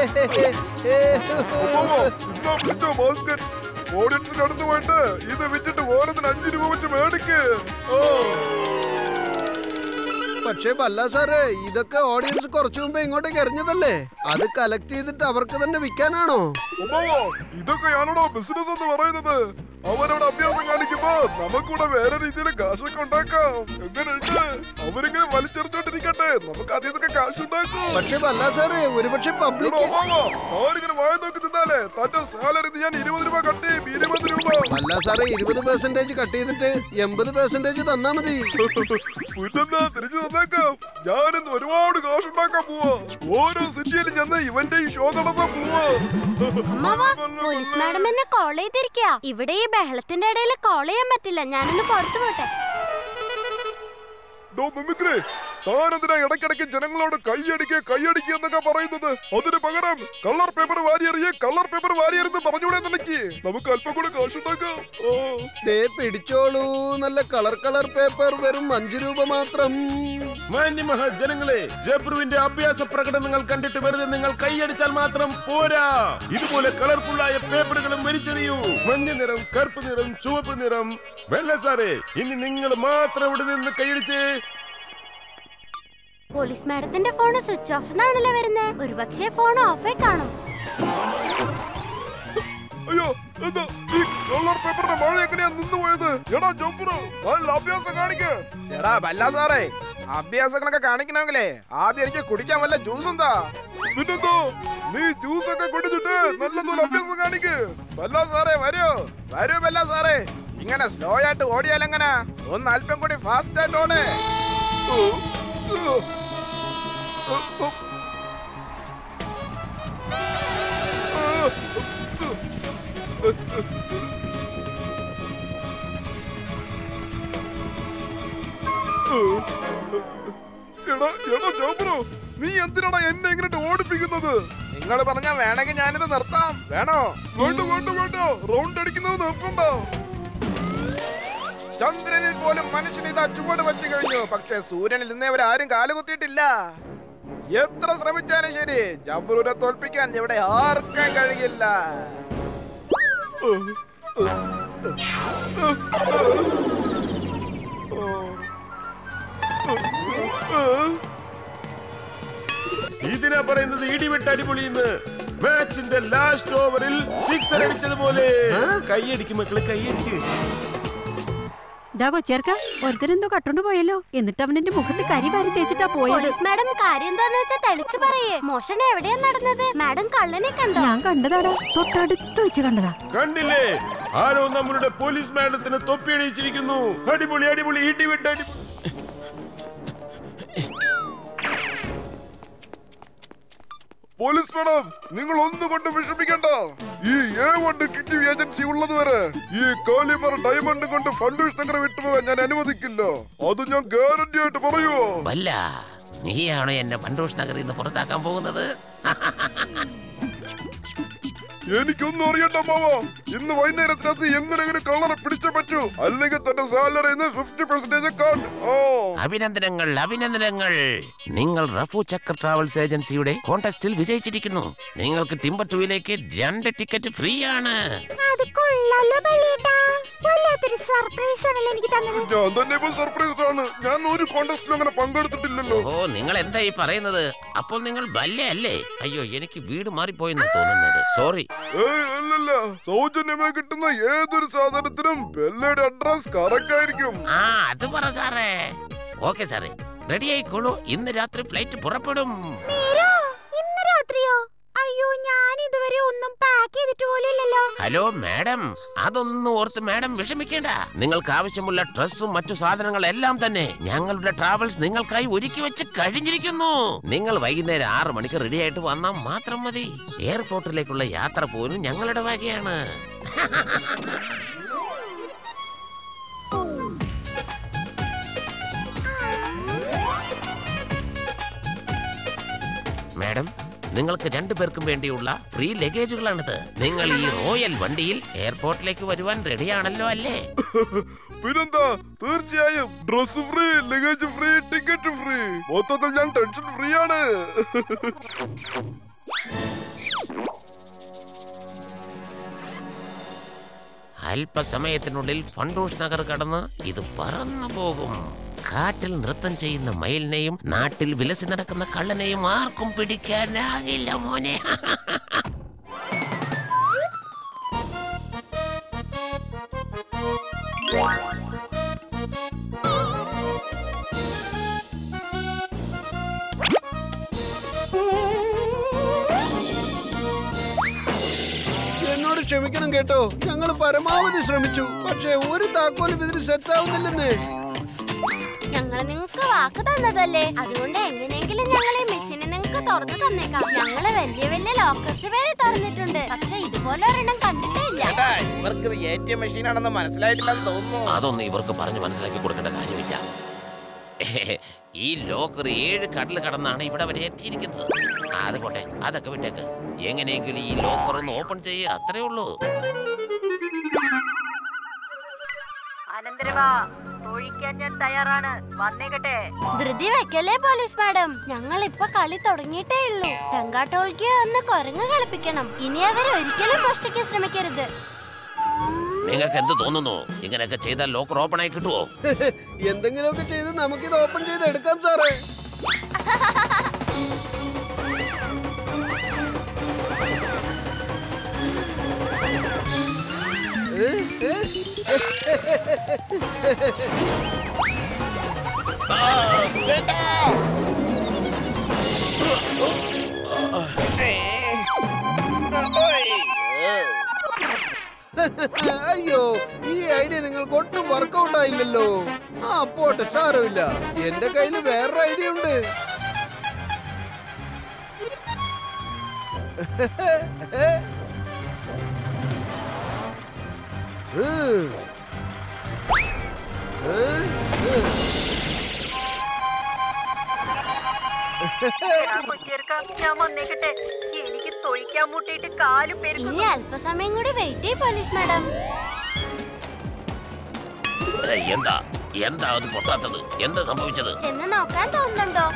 അമ്മാവോ, ഇതാ പിടിച്ചോ basket. Audience കടന്നു പോയിട്ട് ഇത് വിറ്റിട്ട് ഓരോന്നിന് അഞ്ചു രൂപ വെച്ച് മേടിക്ക് ഓ പക്ഷേ ബല്ല സാറേ ഇതൊക്കെ ഓഡിയൻസ് കുറച്ചു മുമ്പേ ഇങ്ങോട്ടേക്ക് എറിഞ്ഞതല്ലേ അത് കളക്ട് ചെയ്തിട്ട് അവർക്ക് തന്നെ വിൽക്കാനാണോ അമ്മാവോ ഇതൊക്കെയാണോ ബിസിനസ് എന്ന് പറയുന്നത് അവരവിടെ അഭ്യാസം കാണിക്കുമ്പോ നമുക്കൂടെ വേറെ രീതിയിൽ കാശൊക്കെ ഉണ്ടാക്കാം എങ്ങനെയുണ്ട് അവരിങ്ങനെ വലിച്ചെറിഞ്ഞോണ്ടിരിക്കട്ടെ നമുക്ക് അതിൽ നിന്നൊക്കെ കാശുണ്ടാക്കും പക്ഷേ ബല്ല സാറേ ഒരുപക്ഷെ എടോ പബ്ലിക് അമ്മാവോ അവരിങ്ങനെ വായ നോക്കി തിന്നാലേ തന്റെ സാലറി ഞാൻ ഇരുപത് രൂപ കട്ട് ചെയ്യും ഇരുപത് രൂപ ബല്ല സാറേ ഇരുപത് പെർസെന്റേജ് കട്ട് ചെയ്തിട്ട് എൺപത് പെർസെന്റേജ് തന്നാ മതി പിന്നെന്താ തിരിച്ചു തന്നേക്കാം ഞാനിന്ന് ഒരുപാട് കാശുണ്ടാക്കാൻ പോവാ ഓരോ സിറ്റിയിലും ചെന്ന് ഇവന്റെ ഈ ഷോ നടത്താൻ പോവാ അമ്മാവാ പോലീസ് മാഡം എന്നെ കോൾ ചെയ്തിരിക്കാ ഇവിടെ ഈ ബഹളത്തിന്റെ ഇടയിൽ കോൾ ചെയ്യാൻ പറ്റില്ല ഞാനൊന്ന് പുറത്തു പോട്ടെ ഡോ മിമിക്രി താനെന്തിനാ ഇടയ്ക്കിടയ്ക്ക് ജനങ്ങളോട് കൈയടിക്കുക കൈയടിക്കുക എന്നൊക്കെ പറയുന്നത് അതിന് പകരം കളർ പേപ്പർ വാരിയെറിയ കളർ പേപ്പർ വാരിയെറിന്ന് പറഞ്ഞൂടെ നിനക്ക് നമുക്ക് അല്പം കൂടെ കാശുണ്ടാക്കാം ഓ ദേ പിടിച്ചോളൂ നല്ല കളർ കളർ പേപ്പർ വെറും അഞ്ചു രൂപ മാത്രം മാന്യമഹാജനങ്ങളെ ജബ്രുവിന്റെ അഭ്യാസ പ്രകടനങ്ങൾ കണ്ടിട്ട് വെറുതെ നിങ്ങൾ കൈയടിച്ചാൽ മാത്രം പോരാ ഇതുപോലെ കളർഫുള്ളായ പേപ്പറുകളും വലിച്ചെറിയൂ മഞ്ഞ നിറം കറുപ്പ് നിറം ചുവപ്പ് നിറം വെള്ള സാറേ ഇനി നിങ്ങൾ മാത്രം ഇവിടെ നിന്ന് കൈയടിച്ചേ പോലീസ് മാഡത്തിന്റെ ഫോൺ സ്വിച്ച് ഓഫ് എന്നാണല്ലോ വരുന്നത് ഒരുപക്ഷെ ഫോൺ ഓഫേ കാണും അയ്യോ എന്താ ഈ കളർ പേപ്പറിന്റെ മഴ എങ്ങനെയാ നിന്ന് പോയത് എടാ ജംപുറോ നല്ല അഭ്യാസം കാണിക്ക് എടാ ബല്ല സാറേ അഭ്യാസങ്ങളൊക്കെ കാണിക്കണമെങ്കിലേ ആദ്യം എനിക്ക് കുടിക്കാൻ വല്ല ജ്യൂസ് എന്താ പിന്നെന്തോ നീ ജ്യൂസ് ഒക്കെ കുടിച്ചിട്ട് നല്ലതുപോലെ അഭ്യാസം കാണിക്ക് ബല്ല സാറേ വരൂ വരൂ ബല്ല സാറേ ഇങ്ങനെ സ്ലോ ആയിട്ട് ഓടിയാലെങ്ങനെ ഒന്ന് അല്പം കൂടി ഫാസ്റ്റ് ആയിട്ട് ഓടേ ഓ, ഓ, ഓ, ഓ. എടാ എടാ ജോബ്രോ നീ എന്തിനാടാ എന്നെ ഇങ്ങനെ ഓടിപ്പിക്കുന്നത് നിങ്ങൾ പറഞ്ഞാ വേണമെങ്കിൽ ഞാനിത് നിർത്താം വേണോ വേണ്ട വേണ്ട വേണ്ട റൗണ്ട് അടിക്കുന്നത് നിർത്തണ്ട ചന്ദ്രനിൽ പോലും മനുഷ്യൻ ഇതാ ചുവട് വെച്ച് കഴിഞ്ഞു പക്ഷെ സൂര്യനിൽ ഇന്നേ ആരും കാലുകുത്തിയിട്ടില്ല എത്ര ശ്രമിച്ചാലും ശരി ജബ്രൂരെ തോൽപ്പിക്കാൻ ഇവിടെ ആർക്കും കഴിയില്ല ഇതിനാ പറയുന്നത് ഇടിവിട്ട് അടിപൊളിന്ന് മാച്ചിന്റെ ലാസ്റ്റ് ഓവറിൽ സിക്സർ അടിച്ചതുപോലെ കൈയടിക്കും മക്കളെ കൈയടിക്കും ഇതാ കൊച്ചേർക്ക ഒരുത്തരെന്തോ കട്ടോണ്ട് പോയല്ലോ എന്നിട്ട് അവൻ എന്റെ മുഖത്ത് കരി വാരി തേച്ചിട്ടാ പോയത് പോലീസ് മാഡം കാര്യം എന്താന്ന് വെച്ചാൽ തെളിച്ചു പറയേ മോഷണം എവിടെയാ നടന്നത് മാഡം കള്ളനെ കണ്ടോ ഞാൻ കണ്ടതാടാ തൊട്ടടുത്ത് വെച്ച് കണ്ടതാ കണ്ടില്ലേ ആരോ നമ്മളുടെ പോലീസ് മാഡത്തിന് തൊപ്പിയടിച്ചിരിക്കുന്നു അടിപൊളി അടിപൊളി ഇടിവിട്ട് അടിപൊളി പോലീസ് മാഡം നിങ്ങൾ ഒന്നുകൊണ്ട് വിഷമിക്കണ്ട ഈ എ വൺ ഡിറ്റക്റ്റീവ് ഏജൻസി ഉള്ളത് വരെ ഈ കാലിമർ ഡയമണ്ട് കൊണ്ട് ഫണ്ടൂഷ് നഗരം വിട്ടുപോകാൻ ഞാൻ അനുവദിക്കില്ല അത് ഞാൻ ഗ്യാരണ്ടി ആയിട്ട് പറയുവോ വല്ല നീയാണോ എന്നെ പണ്ടൂഷ് നഗറിൽ നിന്ന് പുറത്താക്കാൻ പോകുന്നത് എനിക്കൊന്നും അറിയണ്ട മാവ ഇന്ന് വൈകുന്നേരത്തിനകത്ത് എങ്ങനെങ്കിലും കളറെ പിടിച്ചേ പറ്റൂ അല്ലെങ്കിൽ തന്റെ സാലറിന്ന് ഫിഫ്റ്റി പെർസെന്റേജ് കാട്ട് ഓ അഭിനന്ദനങ്ങൾ അഭിനന്ദനങ്ങൾ നിങ്ങൾ റഫു ചക്കർ ട്രാവൽസ് ഏജൻസിയുടെ കോൺടെസ്റ്റിൽ വിജയിച്ചിരിക്കുന്നു നിങ്ങൾക്ക് ടിംബർട്ടുവിലേക്ക് രണ്ട് ടിക്കറ്റ് ഫ്രീ ആണ് അത് കൊള്ളാലോ ബലീട്ടാ വല്ലാത്തൊരു സർപ്രൈസ് ആണല്ലോ എനിക്ക് തന്നത് ഞാൻ തന്നെ ഇപ്പൊ സർപ്രൈസ് ആണ് ഞാൻ ഒരു കോൺടെസ്റ്റിലും അങ്ങനെ പങ്കെടുത്തിട്ടില്ലല്ലോ ഓ നിങ്ങൾ എന്താ ഈ പറയുന്നത് അപ്പോൾ നിങ്ങൾ ബല്യ അല്ലേ അയ്യോ എനിക്ക് വീട് മാറിപ്പോയെന്ന് തോന്നുന്നത് സോറി ഏയ് അല്ലല്ല സൗജന്യമായി കിട്ടുന്ന ഏതൊരു സാധനത്തിനും ബെല്ലയുടെ അഡ്രസ് കറക്റ്റ് ആയിരിക്കും ആ അത് പറ സാറേ ഓക്കെ സാറേ റെഡി ആയിക്കോളൂ ഇന്ന് രാത്രി ഫ്ലൈറ്റ് പുറപ്പെടും നേരോ ഇന്ന് രാത്രിയോ അയ്യോ ഞാൻ ഇതുവരെ ഒന്നും പാക്ക് ചെയ്തിട്ട് പോലും ഇല്ലല്ലോ ഹലോ മാഡം അതൊന്നും ഓർത്ത് മാഡം വിഷമിക്കേണ്ട നിങ്ങൾക്ക് ആവശ്യമുള്ള ഡ്രസ്സും മറ്റു സാധനങ്ങളെല്ലാം തന്നെ ഞങ്ങളുടെ ട്രാവൽസ് നിങ്ങൾക്കായി ഒരുക്കി വെച്ച് കഴിഞ്ഞിരിക്കുന്നു നിങ്ങൾ വൈകുന്നേരം ആറ് മണിക്ക് റെഡി ആയിട്ട് വന്നാൽ മാത്രം മതി എയർപോർട്ടിലേക്കുള്ള യാത്ര പോലും ഞങ്ങളുടെ വകയാണ് മാഡം നിങ്ങൾക്ക് രണ്ടുപേർക്കും വേണ്ടിയുള്ള ഫ്രീ ലഗേജുകളാണിത് നിങ്ങൾ ഈ റോയൽ വണ്ടിയിൽ എയർപോർട്ടിലേക്ക് വരുവാൻ റെഡിയാണല്ലോ അല്ലേ പിന്നെന്താ തീർച്ചയായും dress free luggage free ticket free മൊത്തത്തിൽ ഞാൻ ടെൻഷൻ ഫ്രീ ആണ് അല്പസമയത്തിനുള്ളിൽ ഫണ്ടൂഷ് നഗർ കടന്ന് ഇത് പറന്നു പോകും കാറ്റിൽ നൃത്തം ചെയ്യുന്ന മയിലിനെയും നാട്ടിൽ വിലസി നടക്കുന്ന കള്ളനെയും ആർക്കും പിടിക്കാനാകില്ല മോനെ എന്നോട് ക്ഷമിക്കണം കേട്ടോ ഞങ്ങൾ പരമാവധി ശ്രമിച്ചു പക്ഷേ ഒരു താക്കോലും ഇതിന് സെറ്റ് ആവുന്നില്ലെന്നേ ഞങ്ങൾ നിങ്ങൾക്ക് വാക്ക് തന്നതല്ലേ അതുകൊണ്ട് എങ്ങനെയെങ്കിലും ഞങ്ങൾ ഈ മെഷീന് നിങ്ങൾക്ക് തുറന്നു തന്നേക്കാം ഞങ്ങള് വലിയ വലിയ ലോക്കർസ് വരെ തുറന്നിട്ടുണ്ട് പക്ഷെ ഇതുപോലെ ഒരെണ്ണം കണ്ടിട്ടേ ഇല്ല ചേട്ടാ ഇവർക്ക് ഇത് എ ടി എം മെഷീൻ ആണെന്ന് മനസ്സിലായിട്ടില്ലെന്ന് തോന്നുന്നു അതൊന്നും ഇവർക്ക് പറഞ്ഞ് മനസ്സിലാക്കി കൊടുക്കേണ്ട കാര്യമില്ല ഈ ലോക്കർ ഏഴ് കടൽ കടന്നാണ് ഇവിടെ വരെ എത്തിയിരിക്കുന്നത് അത് പോട്ടെ അതൊക്കെ വിട്ടേക്ക് എങ്ങനെയെങ്കിലും ഈ ലോക്കർ ഒന്ന് ഓപ്പൺ ചെയ്യുക അത്രേ ഉള്ളൂ അനന്തരവാ ഒഴിക്കാൻ ഞാൻ തയ്യാറാണ് വന്നേക്കട്ടെ ധൃതി വെക്കല്ലേ പോലീസ് മാഡം ഞങ്ങൾ ഇപ്പൊ കളി തുടങ്ങിയിട്ടേ ഉള്ളൂ ടെങ്കാട്ടോൾക്കിയെ ഒന്ന് കുരങ്ങ് കളിപ്പിക്കണം ഇനി അവർ ഒരിക്കലും മോഷ്ടിക്കാൻ ശ്രമിക്കരുത് നിങ്ങൾക്ക് എന്ത് തോന്നുന്നു ഇങ്ങനെയൊക്കെ ചെയ്താൽ ലോക്കർ ഓപ്പൺ ആയി കിട്ടുമോ എന്തെങ്കിലുമൊക്കെ ചെയ്ത് നമുക്കിത് ഓപ്പൺ ചെയ്ത് എടുക്കാം സാറേ ഏ, ഏ, അയ്യോ ഈ ഐഡിയ നിങ്ങൾക്ക് ഒട്ടും വർക്കൗട്ട് ആയില്ലല്ലോ ആ പോട്ടെ സാരമില്ല എന്റെ കയ്യിൽ വേറൊരു ഐഡിയ ഉണ്ട് ഉം. ഏ, ഏ. എടാ കൊച്ചേർക്ക, ഞാൻ വന്നേക്കട്ടെ എനിക്ക് തൊഴിക്കാൻ മുട്ടിയിട്ട് കാലും പെരുക്കുന്നു ഇനി അല്പസമയം കൂടി വെയിറ്റ് ചെയ്യ് പോലീസ് മാഡം ഏയ്, എന്താ എന്താ അത് പൊട്ടാത്തത് എന്താ സംഭവിച്ചത് ചെന്ന് നോക്കാൻ തോന്നുന്നുണ്ടോ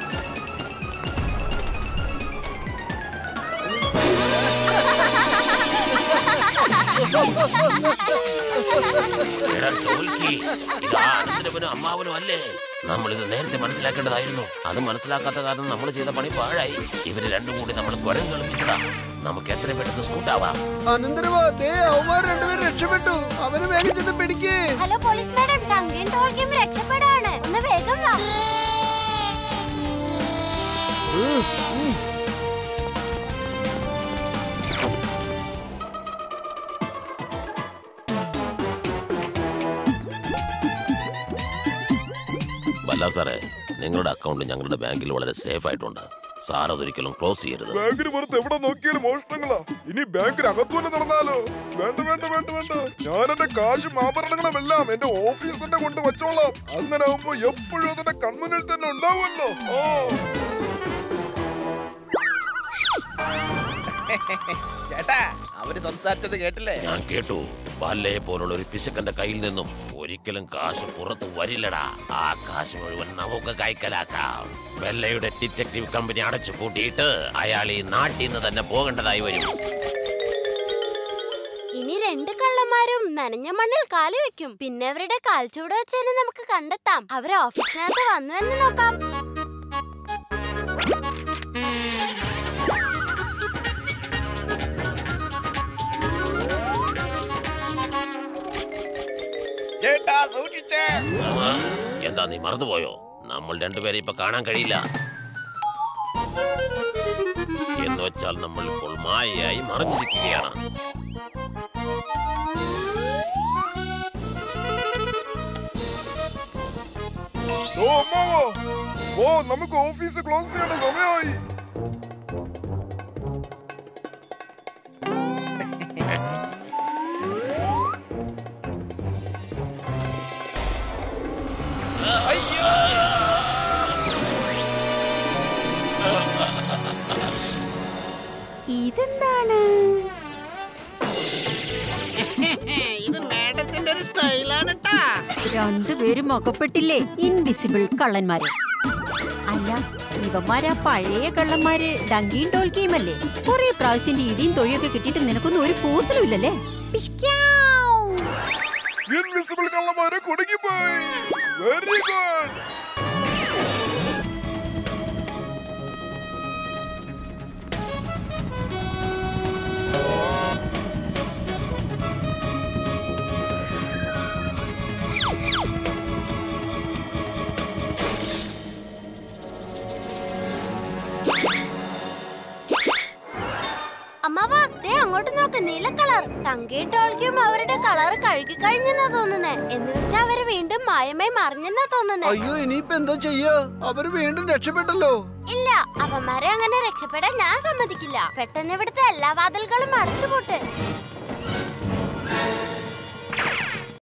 എടാ, ടോൽക്കി, ഇതാ അനന്തരവനും അമ്മാവനും അല്ലേ നമ്മൾ ഇത് നേരത്തെ മനസ്സിലാക്കേണ്ടതായിരുന്നു അത് മനസ്സിലാക്കാത്ത കാരണം നമ്മൾ ചെയ്ത പണി പാഴായി ഇവര് രണ്ടും കൂടി നമ്മൾ കുരം കളിപ്പിച്ചതാ നമുക്ക് എത്ര പെട്ടെന്ന് സ്കൂട്ടാവാം അനന്തരവാ ദേ അവന്മാർ രണ്ടുപേരും രക്ഷപ്പെട്ടു അവന് വേഗം ചെന്ന് പിടിക്കേ ഹലോ പോലീസ് മാഡം ടങ്കിൻ ടോൾക്കിയും രക്ഷപ്പെടാണ് ഒന്ന് വേഗം വാ ബല്ല സാറേ നിങ്ങളുടെ അക്കൗണ്ട് ഞങ്ങളുടെ ബാങ്കിൽ വളരെ സേഫ് ആയിട്ടുണ്ട് സാർ അതൊരിക്കലും ക്ലോസ് ചെയ്യരുത് ബാങ്കിന് പുറത്ത് എവിടെ നോക്കിയാലും മോഷണങ്ങളാ ഇനി ബാങ്കിന് അകത്തുപോലെ നടന്നാലോ വേണ്ട വേണ്ട വേണ്ട വേണ്ട ഞാൻ എന്റെ കാശും ആഭരണങ്ങളും എല്ലാം എന്റെ ഓഫീസ് തന്നെ കൊണ്ട് വച്ചോളാം അങ്ങനെ ആവുമ്പോ എപ്പോഴും അതിന്റെ കൺമുന്നിൽ തന്നെ ഉണ്ടാവുമല്ലോ ഓ ചേട്ടാ അവര് സംസാരിച്ചത് കേട്ടില്ലേ ഞാൻ കേട്ടു ബാലയെ പോലുള്ള ഒരു പിശുക്കന്റെ കയ്യിൽ നിന്നും ഒരിക്കലും കാശ് പുറത്തു വരില്ലടാ ആ കാശ് മുഴുവൻ നമുക്ക് കൈക്കലാക്കാം ബെല്ലയുടെ ഡിറ്റക്റ്റീവ് കമ്പനി അടച്ചു പൂട്ടിയിട്ട് അയാൾ ഈ നാട്ടിൽ നിന്ന് തന്നെ പോകേണ്ടതായി വരും ഇനി രണ്ട് കള്ളന്മാരും നനഞ്ഞ മണ്ണിൽ കാല് വെക്കും പിന്നെ അവരുടെ കാൽച്ചൂട് വെച്ചതിന് നമുക്ക് കണ്ടെത്താം അവർ ഓഫീസിനകത്ത് വന്നു എന്ന് നോക്കാം ചേട്ടാ സൂക്ഷിച്ചേ ആ, എന്താ നീ മറന്നുപോയോ നമ്മൾ രണ്ടുപേരെ ഇപ്പൊ കാണാൻ കഴിയില്ല എന്ന് വെച്ചാൽ നമ്മൾ ഇപ്പോൾ മായയായി മറഞ്ഞിരിക്കുകയാണ് ഓ അമ്മാവോ ഓ നമുക്ക് ഓഫീസ് ക്ലോസ് ചെയ്യേണ്ട സമയമായി ഇതെന്താണ് ഇത് മേഡത്തിന്റെ ഒരു സ്റ്റൈലാണ് ട്ടാ രണ്ടുപേരും മുഖപ്പെട്ടില്ലേ ഇൻവിസിബിൾ കള്ളന്മാര് അല്ല ഇവന്മാരാ പഴയ കള്ളന്മാര് ഡങ്കിയും ടോൽക്കിയും അല്ലേ കുറെ പ്രാവശ്യം ഇടിയും തൊഴിയൊക്കെ കിട്ടിയിട്ട് നിനക്കൊന്നും ഒരു പൂസലും ഇല്ലല്ലേ പിഷ്ക്യാവ്. ഇൻവിസിബിൾ കള്ളന്മാരെ കുടുങ്ങിപ്പോയി വെരി ഗുഡ് അമ്മാവാ ദേ അങ്ങോട്ട് നോക്ക് നീല കളർ തങ്കയും ടോൾക്കും അവരുടെ കളർ കഴുകി കഴിഞ്ഞെന്നാ തോന്നുന്നേ എന്ന് വെച്ചാ അവര് വീണ്ടും മായമായി മറിഞ്ഞെന്നാ തോന്നുന്നേ അയ്യോ ഇനിയിപ്പോ എന്താ ചെയ്യാ അവര് വീണ്ടും രക്ഷപ്പെട്ടല്ലോ ഇല്ല അവന്മാരെ അങ്ങനെ രക്ഷപ്പെടാൻ ഞാൻ സമ്മതിക്കില്ല പെട്ടെന്ന് ഇവിടുത്തെ എല്ലാ വാതിലുകളും അടച്ചുപൂട്ട്